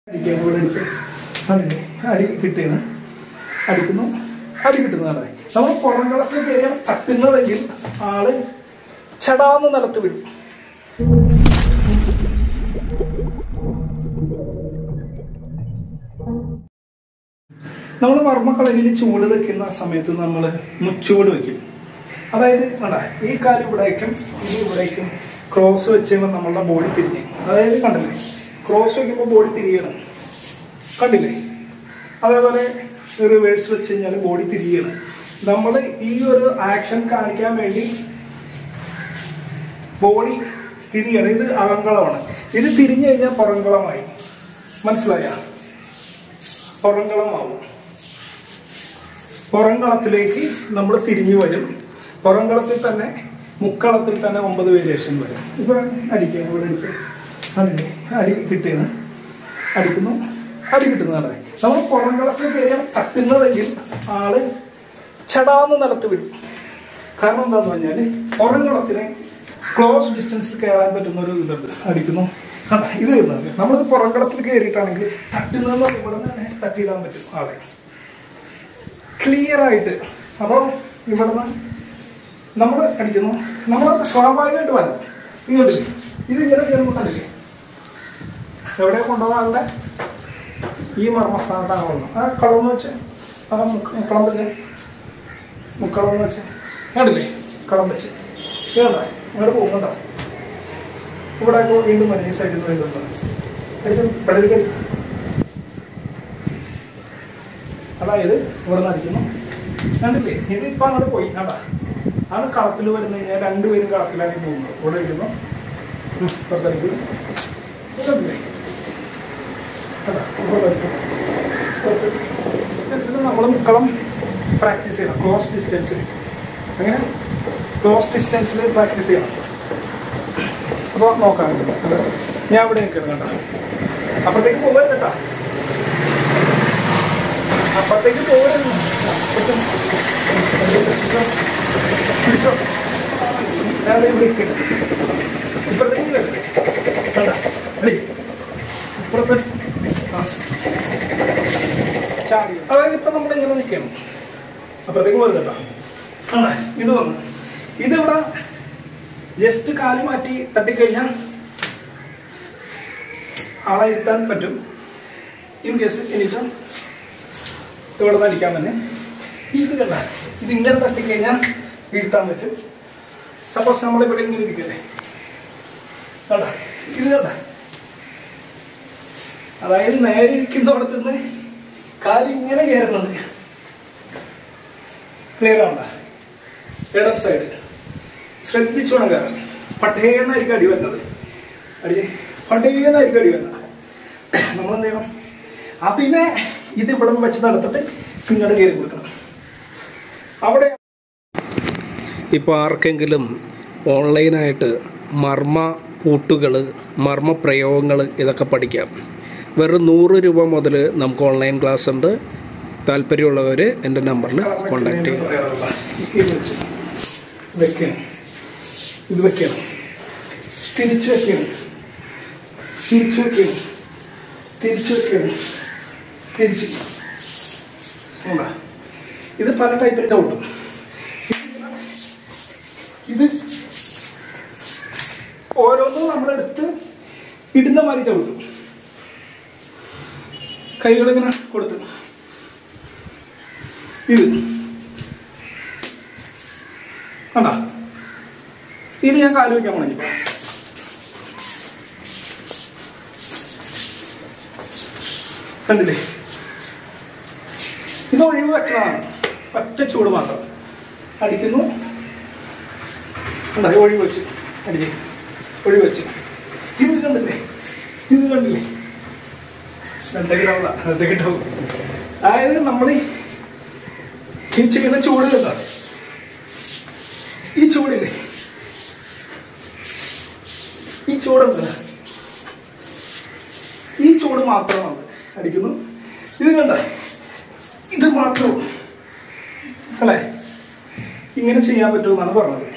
അടിക്കാൻ കൂടെ അടിച്ച് അതിന് അടി കിട്ടുകയാണ് അടിക്കുന്നു അടി കിട്ടുന്നതാണ് നമ്മൾ പുറംകളത്തിൽ കയറിയാൽ തട്ടുന്നതെങ്കിൽ ആള് ചടാന്ന് നിലത്ത് വീഴും നമ്മൾ മർമ്മക്കളരിൽ ചൂട് വെക്കുന്ന സമയത്ത് നമ്മൾ മുച്ചൂട് വെക്കും അതായത് വേണ്ട ഈ കാല് ഇവിടേക്കും ഈ ഇവിടേക്കും ക്രോസ് വെച്ച് കഴിയുമ്പോൾ നമ്മളുടെ ബോഡി തിരിഞ്ഞ് അതായത് കണ്ടില്ലേ ക്രോസ് വയ്ക്കുമ്പോൾ ബോഡി തിരിയണം കണ്ടില്ലേ അതേപോലെ റിവേഴ്സ് വെച്ച് കഴിഞ്ഞാൽ ബോഡി തിരിയണം നമ്മൾ ഈ ഒരു ആക്ഷൻ കാണിക്കാൻ വേണ്ടി ബോഡി തിരിയണം ഇത് അകങ്കളമാണ് ഇത് തിരിഞ്ഞു കഴിഞ്ഞാൽ പുറംകളമായി മനസ്സിലായ പുറംകളമാവും പുറംകളത്തിലേക്ക് നമ്മൾ തിരിഞ്ഞു വരും പുറംകളത്തിൽ തന്നെ മുക്കളത്തിൽ തന്നെ ഒമ്പത് വേരിയേഷൻ വരും ഇപ്പൊ അടിക്കുക ഇവിടെ അടിച്ച് അതിന് അടി കിട്ടുകയാണ് അടിക്കുന്നു അടി കിട്ടുന്നതാണ് നമ്മൾ പുറംകളത്തിൽ കയറിയാൽ തട്ടുന്നതെങ്കിൽ ആള് ചടാന്ന് നിലത്ത് വിടും കാരണം എന്താന്ന് പറഞ്ഞാൽ പുറംകളത്തിന് ക്ലോസ് ഡിസ്റ്റൻസിൽ കയറാൻ പറ്റുന്ന ഒരു ഇതുണ്ട് അടിക്കുന്നു കണ്ടോ? ഇത് വരുന്നത് നമ്മൾ പുറംകളത്തിൽ കയറിയിട്ടാണെങ്കിൽ തട്ടുന്നതെന്ന് ഇവിടെ തന്നെ തട്ടിയിടാൻ പറ്റും ആളെ ക്ലിയർ ആയിട്ട് അപ്പോൾ ഇവിടുന്ന് നമ്മൾ അടിക്കുന്നു നമ്മൾ സ്വാഭാവികമായിട്ട് വരും ഇങ്ങോട്ടില്ലേ ഇത് ഇങ്ങനെ കയറുമ്പോൾ കണ്ടില്ലേ എവിടെ കൊണ്ടുപോകാനുള്ള ഈ മർമ്മസ്ഥാനത്താണ് കൊള്ളുന്നത് ആ കളമെന്ന് വെച്ച് ആ മുക്ക- മുക്കളം വെച്ച് മുക്കളം എന്ന് വെച്ച് കണ്ടില്ലേ കളം വെച്ച് ഇതുണ്ടോ ഇങ്ങോട്ട് പോകുന്നുണ്ടോ ഇവിടെ ഇപ്പോൾ വീണ്ടും മഞ്ഞ സൈഡിൽ നിന്ന് വരുന്നുണ്ടോ അടിക്കും വെള്ളരിക്കടി അതായത് ഇവിടെ നിന്ന് അടിക്കുന്നു കണ്ടില്ലേ ഇത് ഇപ്പൊ അങ്ങോട്ട് പോയി കണ്ടാ ആണ് കളത്തിൽ വരുന്ന കഴിഞ്ഞാൽ രണ്ടുപേരും കളത്തിലാണ് ഈ പോകുന്നത് ഇവിടെ ഇരിക്കുന്നു ഉം, പുറത്തടിക്കുന്നു ഇത് കണ്ടില്ലേ കണ്ടാ, ഇവിടെ വരയ്ക്കും. പുറത്ത്. ഡിസ്റ്റൻസിൽ നമ്മൾ മുക്കളം പ്രാക്ടീസ് ചെയ്യണം ക്ലോസ് ഡിസ്റ്റൻസിൽ അങ്ങനെ ക്ലോസ് ഡിസ്റ്റൻസിൽ പ്രാക്ടീസ് ചെയ്യണം അപ്പോൾ നോക്കാം കണ്ടോ? ഞാൻ ഇവിടെ നിൽക്കണം കേട്ടോ അപ്പോഴത്തേക്ക് പോകരുത് കേട്ടോ അപ്പുറത്തേക്ക് പോകരുത് ഞാൻ ഇവിടെ നിൽക്കുന്നു ഇപ്പുറത്തേക്ക് വരരുത്. കണ്ടോ? എടി, ഇപ്പുറത്ത് ആ. ചാടി അതായത് ഇപ്പൊ നമ്മൾ ഇങ്ങനെ നിൽക്കണം അപ്പുറത്തേക്ക് പോകരുത് കേട്ടോ ആണോ ഇത് വന്നു ഇതിവിടെ ജസ്റ്റ് കാല് മാറ്റി തട്ടിക്കഴിഞ്ഞാൽ ആളെ ഇരുത്താൻ പറ്റും ഇൻ കേസ് എനിക്ക് ഇവിടെ നിന്ന് അടിക്കാൻ തന്നെ ഇത് കണ്ട ഇത് ഇങ്ങനെ തട്ടിക്കഴിഞ്ഞാൽ വീഴ്ത്താൻ പറ്റും സപ്പോസ് നമ്മൾ ഇവിടെ ഇങ്ങനെ ഇരിക്കല്ലേ കണ്ട ഇത് കണ്ട അതായത് നേരെ ഇരിക്കുന്നിടത്ത് നിന്ന് കാല് ഇങ്ങനെ കയറുന്നത് ക്ലിയർ ആവണ്ട ഇടം സൈഡ് ശ്രദ്ധിച്ചു വേണം കയറാൻ പട്ടേന്നായിരിക്കും അടി വരുന്നത് അടി പട്ടേന്നായിരിക്കും അടി വരുന്നത് നമ്മൾ എന്ത് ചെയ്യണം അതിനെ ഇത് ഇവിടെ നിന്ന് വെച്ച് നടത്തിട്ട് പിന്നീട് കയറി കൊടുക്കണം അവിടെ ഇപ്പോൾ ആർക്കെങ്കിലും ഓൺലൈനായിട്ട് മർമ്മ പൂട്ടുകൾ മർമ്മ പ്രയോഗങ്ങൾ ഇതൊക്കെ പഠിക്കാം വെറും നൂറ് രൂപ മുതൽ നമുക്ക് ഓൺലൈൻ ക്ലാസ് ഉണ്ട് താല്പര്യമുള്ളവർ എൻ്റെ നമ്പറിൽ കോൺടാക്ട് ചെയ്യുക ഇത് വെച്ച് വെക്കണം ഇത് വെക്കണം തിരിച്ചു വെക്കണം തിരിച്ചു വെക്കണം തിരിച്ചു വെക്കണം തിരിച്ചു ഉണ്ടോ? ഇത് പല ടൈപ്പിൽ ചവിട്ടും ഇത് ഓരോന്നും നമ്മളെടുത്ത് ഇടുന്ന മാതിരി ചവിട്ടും കൈകളിങ്ങനെ കൊടുത്തു ഇത് കണ്ടാ ഇത് ഞാൻ കാല് വയ്ക്കാൻ പോണേ ഇപ്പൊ കണ്ടില്ലേ ഇത് ഒഴിവ് വെക്കണതാണ് ഒറ്റ ചൂട് മാത്രം അടിക്കുന്നു കണ്ടാ ഒഴിവ് വെച്ച് അടിക്കേ ഒഴിവ് വെച്ച് ഇത് കണ്ടില്ലേ ഇത് കണ്ടില്ലേ രണ്ടകിട്ടാവില്ല രണ്ടകിട്ടാവും അതായത് നമ്മൾ ഈ ചെയ്യുന്ന ചൂട് കണ്ടാ ഈ ചൂടില്ലേ ഈ ചൂടുണ്ട് ഈ ചൂട് മാത്രമാണ് അടിക്കുന്നു ഇത് കണ്ട ഇത് മാത്രം അല്ലേ ഇങ്ങനെ ചെയ്യാൻ പറ്റുമെന്നാണ് പറഞ്ഞത്